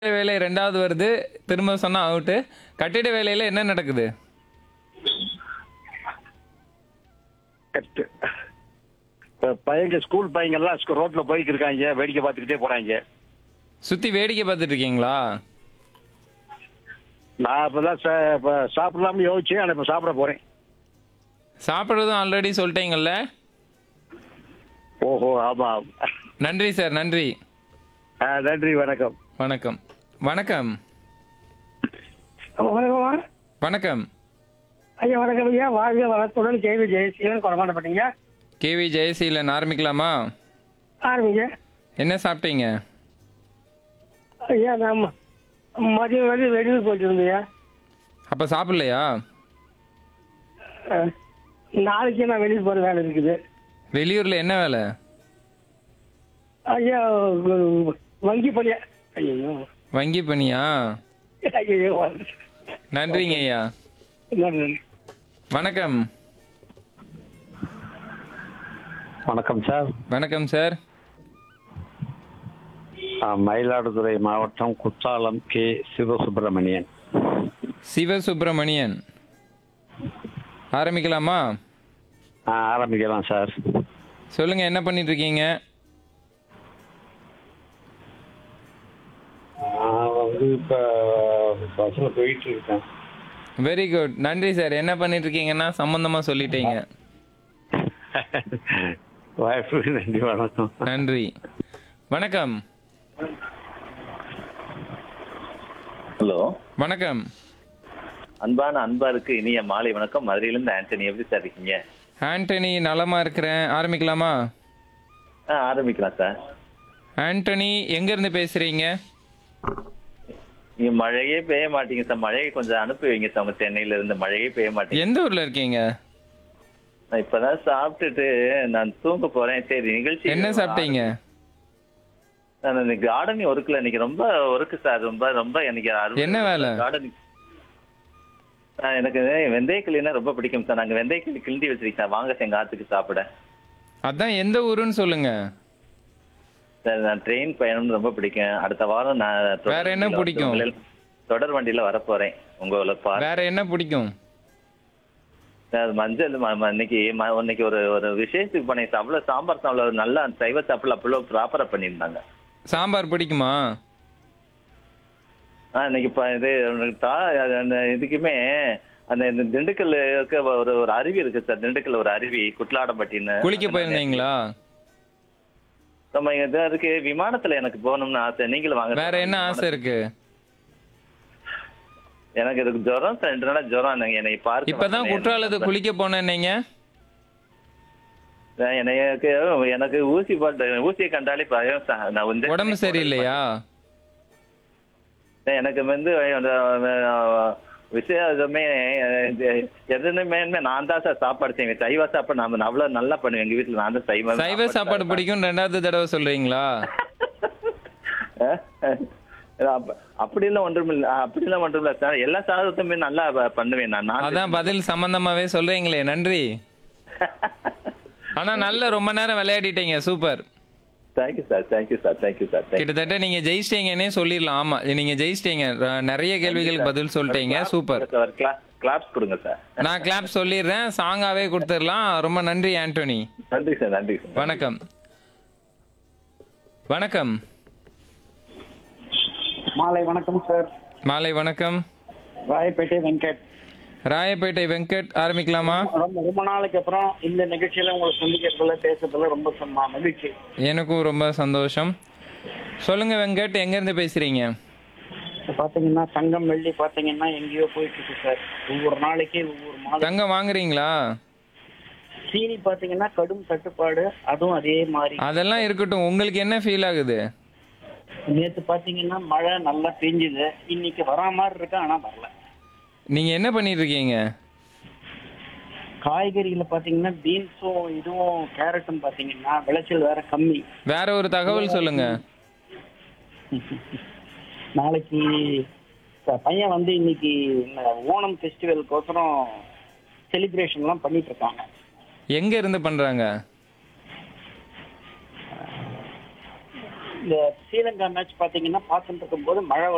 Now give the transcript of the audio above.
வேலை ரெண்டாவது வருது திரும்ப சொன்னா அவுட்டு கட்டிட வேலையில என்ன நடக்குது கரெக்ட் இப்போ பையங்க ஸ்கூல் பையங்க எல்லாம் ஸ்கூ- ரோட்ல போய்க்கு இருக்காங்க வேடிக்கை பார்த்துக்கிட்டே போறாங்க சுத்தி வேடிக்கை பார்த்துட்டு இருக்கீங்களா நான் இப்பதான் சா- இப்ப சாப்பிடலாம்னு யோசிச்சேன் ஆனா இப்ப சாப்பிட போறேன் சாப்பிட்றதும் ஆல்ரெடி சொல்லிட்டீங்கல்ல ஓஹோ ஆமா நன்றி சார் நன்றி ஆ, நன்றி வணக்கம் வணக்கம் வணக்கம் வணக்கம் வணக்கம் ஐயா வணக்கம் ஐயா வாழ்க வளத்துடன் கேவி ஜெயசீலன் கொடமாட்டப்பட்டீங்க கேவி ஜெயசீலன் ஆரம்பிக்கலாமா ஆரம்பிங்க என்ன சாப்பிட்டீங்க ஐயா நான் ம- மதியம் வந்து வெளியூர் போயிட்டு இருந்தேன் அப்ப சாப்பிடலையா அஹ், நாளைக்கு நான் வெளியூர் போகிற வேலை இருக்குது வெளியூர்ல என்ன வேலை ஐயா வ- வங்கி பணியா ஐயோ வங்கி பணியா ஐயோ நன்றிங்க ஐயா நன்றி வணக்கம் வணக்கம் சார் வணக்கம் சார் மயிலாடுதுறை மாவட்டம் குற்றாலம் கே சிவசுப்பிரமணியன் சிவசுப்பிரமணியன் ஆரம்பிக்கலாமா ஆரம்பிக்கலாம் சார் சொல்லுங்க என்ன பண்ணிட்டு இருக்கீங்க நான் வந்து இப்போ பஸ்ஸில் போயிட்டு இருக்கேன் வெரி குட் நன்றி சார் என்ன பண்ணிட்டு இருக்கீங்கன்னா சம்பந்தமா சொல்லிட்டீங்க வாய்ப்பு நன்றி வணக்கம் நன்றி வணக்கம் ஹலோ வணக்கம் அன்பான அன்பாருக்கு இனிய மாலை வணக்கம் மதுரையிலிருந்து ஆண்டனி எப்படி சார் இருக்கீங்க ஆண்டனி நலமா இருக்கிறேன் ஆரம்பிக்கலாமா ஆ ஆரம்பிக்கலாம் சார் ஆண்டனி எங்க இருந்து பேசுறீங்க நீங்க மழையே பெய்ய மாட்டீங்க சார் மழையை கொஞ்சம் அனுப்பி வைங்க சார் உங்க சென்னையில இருந்து மழையே பெய்ய மாட்டீங்க எந்த ஊர்ல இருக்கீங்க நான் இப்பதான் சாப்பிட்டுட்டு நான் தூங்க போறேன் சரி நிகழ்ச்சி என்ன சாப்பிட்டீங்க நான் இன்னைக்கு கார்டனிங் ஒர்க்ல இன்னைக்கு ரொம்ப ஒர்க்கு சார் ரொம்ப ரொம்ப எனக்கு அருமை. என்ன வேலை? கார்டனிங் ஆ, எனக்கு வெந்தயக்கிளினா ரொம்ப பிடிக்கும் சார் நாங்க வெந்தயக்கிளி கிண்டி வச்சிருக்கேன் சார் வாங்க சார் எங்க ஆத்துக்கு சாப்பிட அதான் எந்த ஊருன்னு சொல்லுங்க சார் நான் ட்ரெயின் பயணம் ரொம்ப பிடிக்கும் அடுத்த வாரம் நான் தொடர் வேற என்ன வண்டியில பிடிக்கும்? வந்து உங்களை- தொடர் வண்டியில வர போறேன் உங்களை பாரு வேற என்ன பிடிக்கும் சார் மஞ்சள் ம- ம- இன்னைக்கு ம- இன்னைக்கு ஒரு ஒரு விசேஷத்துக்கு பண்ணேன் சார் அவ்வளவு சாம்பார் சாப்பிட ஒரு நல்ல சைவ சாப்பிடல அவ்வளோ ப்ராப்பரா பண்ணியிருந்தாங்க சாம்பார் பிடிக்குமா ஆ இன்னைக்கு இப்ப இது உனக்கு தா- அது அந்த இதுக்குமே அந்த இந்த திண்டுக்கல் இருக்க ஒரு ஒரு அருவி இருக்கு சார் திண்டுக்கல் ஒரு அருவி குட்லாடம்பட்டின்னு குளிக்க போயிருந்தீங்களா நம்ம இங்க இதா இருக்கு விமானத்துல எனக்கு போகணும்னு ஆசை நீங்களும் வாங்க வேற என்ன ஆசை இருக்கு எனக்கு இதுக்கு ஜுரம் சார் ரெண்டு நாளா ஜுரம் எனக்கு என்னை பார்க்க இப்பதான் வந்து குற்றாலத்துக்கு குளிக்க போனேன்னீங்க சார், எனக்கு எனக்கு ஊசி போட்டு ஊசியை கண்டாலே பயம் சார் நான் வந்து உடம்பு சரியில்லையா சார், எனக்கு வந்து அந்த அஹ், விஷயமே அஹ், எதுவுமே நான் தான் சார் சாப்பாடு செய்வேன் சைவ சாப்பாடு நான் அவ்வளவு நல்லா பண்ணுவேன் எங்க வீட்டுல நான் தான் சைவ சைவ சாப்பாடு பிடிக்கும் ரெண்டாவது தடவை சொல்றீங்களா அப்ப- அப்படிலாம் ஒன்றும் இல்ல அப்படிலாம் ஒன்றும் இல்ல சார் எல்லா சாதத்துமே நல்லா ப- பண்ணுவேன் நான் நான் அதான் பதில் சம்பந்தமாவே சொல்றீங்களே நன்றி ஆனா நல்ல ரொம்ப நேரம் விளையாடிட்டீங்க super thank you sir thank you sir thank you sir thank you கிட்டத்தட்ட நீங்க ஜெயிச்சிட்டீங்கன்னே சொல்லிடலாம் ஆமா நீங்க ஜெயிச்சிட்டீங்க ர- நிறைய கேள்விகளுக்கு பதில் சொல்லிட்டீங்க சூப்பர் சார் கிளாப்ஸ் கொடுங்க சார் நான் கிளாப் சொல்லிடுறேன் சாங்காவே கொடுத்துடலாம் ரொம்ப நன்றி ஆண்டோனி நன்றி சார் நன்றி சார் வணக்கம் வணக்கம் மாலை வணக்கம் சார் மாலை வணக்கம் ராயப்பேட்டை வெங்கட் ராயப்பேட்டை வெங்கட் ஆரம்பிக்கலாமா ரொம்ப ரொம்ப நாளைக்கு அப்புறம் இந்த நிகழ்ச்சியில உங்களை சந்திக்கிறதுல பேசுறதுல ரொம்ப சம்ம- மகிழ்ச்சி எனக்கும் ரொம்ப சந்தோஷம் சொல்லுங்க வெங்கட் எங்க இருந்து பேசுறீங்க இப்ப பாத்தீங்கன்னா தங்கம் வெள்ளி பாத்தீங்கன்னா எங்கேயோ போயிட்டு இருக்கு சார் ஒவ்வொரு நாளைக்கு ஒவ்வொரு மாதம் தங்கம் வாங்குறீங்களா சீனி பாத்தீங்கன்னா கடும் தட்டுப்பாடு அதுவும் அதே மாதிரி அதெல்லாம் இருக்கட்டும் உங்களுக்கு என்ன ஃபீல் ஆகுது நேத்து பாத்தீங்கன்னா மழை நல்லா பெஞ்சுது இன்னைக்கு வரா மாதிரி இருக்கு ஆனா வரல நீங்க என்ன பண்ணிட்டு இருக்கீங்க காய்கறிகளை பாத்தீங்கன்னா பீன்ஸும் இதுவும் கேரட்டும் பாத்தீங்கன்னா விளைச்சல் வேற கம்மி வேற ஒரு தகவல் சொல்லுங்க நாளைக்கு ப- பையன் வந்து இன்னைக்கு இந்த ஓணம் ஃபெஸ்டிவலுக்கோசரம் செலிப்ரேஷன்லாம் பண்ணிட்டு இருக்காங்க எங்க இருந்து பண்றாங்க இந்த ஸ்ரீலங்கா மேட்ச் பாத்தீங்கன்னா பார்த்துட்டு இருக்கும்போது மழை